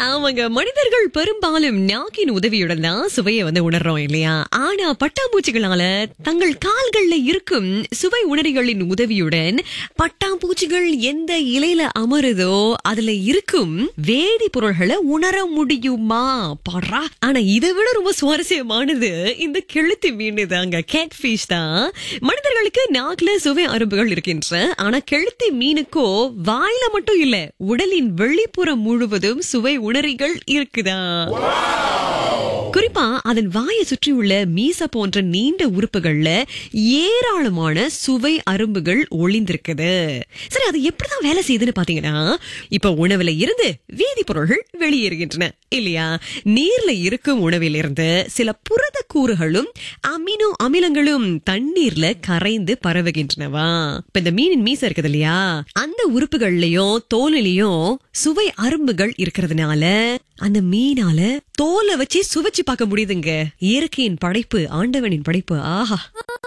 ஆமாங்க மனிதர்கள் பெரும்பாலும் நாக்கின் உதவியுடன் தான் சுவையை வந்து உணர்றோம் இல்லையா ஆனா பட்டாம்பூச்சிகளால தங்கள் கால்கள்ல இருக்கும் சுவை உணரிகளின் உதவியுடன் பட்டாம்பூச்சிகள் எந்த இலையில அமருதோ அதுல இருக்கும் வேதி பொருள்களை உணர முடியுமா பாடுறா ஆனா இதை விட ரொம்ப சுவாரஸ்யமானது இந்த கெளுத்தி மீன் தாங்க கேட் ஃபிஷ் தான் மனிதர்களுக்கு நாக்குல சுவை அரும்புகள் இருக்கின்ற ஆனா கெளுத்தி மீனுக்கோ வாயில மட்டும் இல்ல உடலின் வெளிப்புறம் முழுவதும் சுவை உணரிகள் இருக்குதா குறிப்பா அதன் வாயை சுற்றியுள்ள மீச போன்ற நீண்ட உறுப்புகள்ல ஏராளமான சுவை அரும்புகள் ஒளிந்திருக்குது சரி அது எப்படிதான் வேலை செய்யுதுன்னு பாத்தீங்கன்னா இப்ப உணவுல இருந்து வேதிப்பொருள்கள் வெளியேறுகின்றன இல்லையா நீர்ல இருக்கும் உணவிலிருந்து சில புரத கூறுகளும் அமினோ அமிலங்களும் தண்ணீர்ல கரைந்து பரவுகின்றனவா இப்ப இந்த மீனின் மீச இருக்குது இல்லையா அந்த உறுப்புகள்லயும் தோலிலையும் சுவை அரும்புகள் இருக்கிறதுனால அந்த மீனால தோலை வச்சு சுவைச்சு பார்க்க முடியுதுங்க இயற்கையின் படைப்பு ஆண்டவனின் படைப்பு ஆஹா